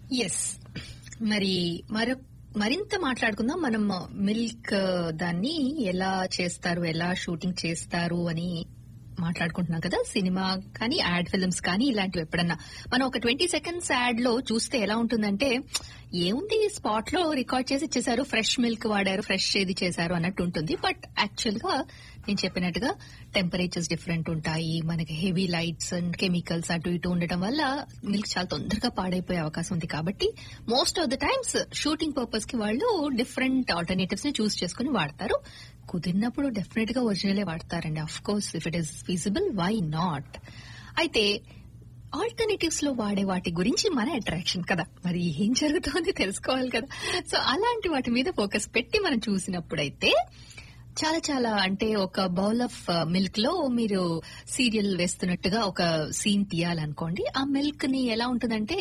yes మరి మరో మరింత మాట్లాడుకుందాం మనం మిల్క్ దాన్ని ఎలా చేస్తారు ఎలా షూటింగ్ చేస్తారు అని మాట్లాడుకుంటున్నాం కదా సినిమా కానీ యాడ్ ఫిల్మ్స్ కానీ ఇలాంటివి ఎప్పుడన్నా మనం ఒక ట్వంటీ సెకండ్స్ యాడ్ లో చూస్తే ఎలా ఉంటుందంటే ఏముంది స్పాట్ లో రికార్డ్ చేసి ఇచ్చేసారు ఫ్రెష్ మిల్క్ వాడారు ఫ్రెష్ ఏది చేశారు అన్నట్టు ఉంటుంది బట్ యాక్చువల్ గా నేను చెప్పినట్టుగా టెంపరేచర్స్ డిఫరెంట్ ఉంటాయి మనకి హెవీ లైట్స్ అండ్ కెమికల్స్ అటు ఇటు ఉండటం వల్ల మిల్క్ చాలా తొందరగా పాడైపోయే అవకాశం ఉంది కాబట్టి most of the times shooting purpose కి వాళ్ళు డిఫరెంట్ ఆల్టర్నేటివ్స్ ని చూస్ చేసుకుని వాడతారు కుదిరినప్పుడు డెఫినెట్ గా ఒరిజినలే వాడతారండి of course if it is feasible why not అయితే ఆల్టర్నేటివ్స్ లో వాడే వాటి గురించి మన అట్రాక్షన్ కదా మరి ఏం జరుగుతోంది తెలుసుకోవాలి కదా సో అలాంటి వాటి మీద ఫోకస్ పెట్టి మనం చూసినప్పుడైతే చాలా చాలా అంటే ఒక బౌల్ ఆఫ్ మిల్క్ లో మీరు సీరియల్ వేస్తున్నట్టుగా ఒక సీన్ తీయాలనుకోండి ఆ మిల్క్ ని ఎలా ఉంటుందంటే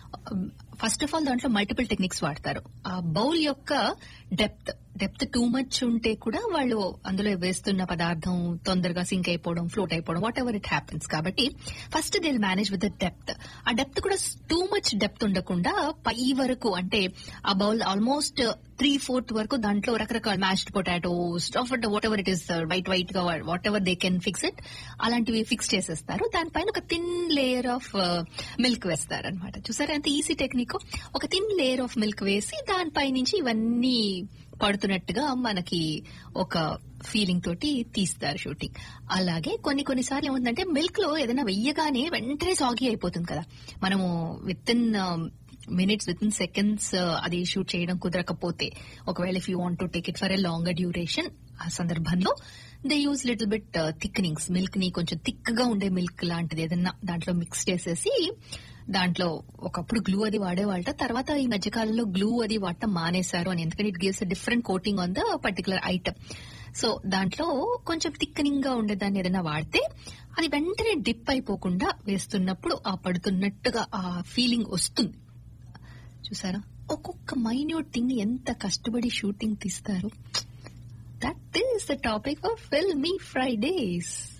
ఫస్ట్ ఆఫ్ ఆల్ దాంట్లో మల్టిపుల్ టెక్నిక్స్ వాడతారు ఆ బౌల్ యొక్క డెప్త్ డెప్త్ టూ మచ్ ఉంటే కూడా వాళ్ళు అందులో వేస్తున్న పదార్థం తొందరగా సింక్ అయిపోవడం ఫ్లోట్ అయిపోవడం వాట్ ఎవర్ ఇట్ హ్యాపెన్స్ కాబట్టి first they manage with the depth ఆ డెప్త్ కూడా టూ మచ్ డెప్త్ ఉండకుండా పై వరకు అంటే ఆ బౌల్ ఆల్మోస్ట్ త్రీ ఫోర్త్ వరకు దాంట్లో రకరకాల mashed potato stuff whatever it is white white గా whatever they can fix it అలాంటివి ఫిక్స్ చేసేస్తారు దానిపైన ఒక థిన్ లేయర్ ఆఫ్ మిల్క్ వేస్తారు అనమాట చూసారా ఎంత ఈజీ టెక్నిక్ ఒక థిన్ లేయర్ ఆఫ్ మిల్క్ వేసి దానిపై నుంచి ఇవన్నీ పడుతున్నట్టుగా మనకి ఒక ఫీలింగ్ తోటి తీస్తారు షూటింగ్ అలాగే కొన్ని కొన్నిసార్లు ఏముందంటే మిల్క్ లో ఏదైనా వెయ్యగానే వెంటనే సాగి అయిపోతుంది కదా మనము within minutes within seconds అది షూట్ చేయడం కుదరకపోతే ఒకవేళ if you want to take it for a longer duration ఆ సందర్భంలో they use little bit thickenings milk ని కొంచెం థిక్ గా ఉండే మిల్క్ లాంటిది ఏదన్నా దాంట్లో మిక్స్ చేసేసి దాంట్లో ఒకప్పుడు గ్లూ అది వాడేవాళ్ళ తర్వాత ఈ మధ్యకాలంలో గ్లూ అది వాడటం మానేశారు అని ఎందుకంటే it gives different coating on the particular item so దాంట్లో కొంచెం థిక్కనింగ్ గా ఉండేదాన్ని ఏదైనా వాడితే అది వెంటనే డిప్ అయిపోకుండా వేస్తున్నప్పుడు ఆ పడుతున్నట్టుగా ఆ ఫీలింగ్ వస్తుంది చూసారా ఒక్కొక్క మైన్యూట్ థింగ్ ఎంత కష్టపడి షూటింగ్ తీస్తారు that is the topic of filmy Fridays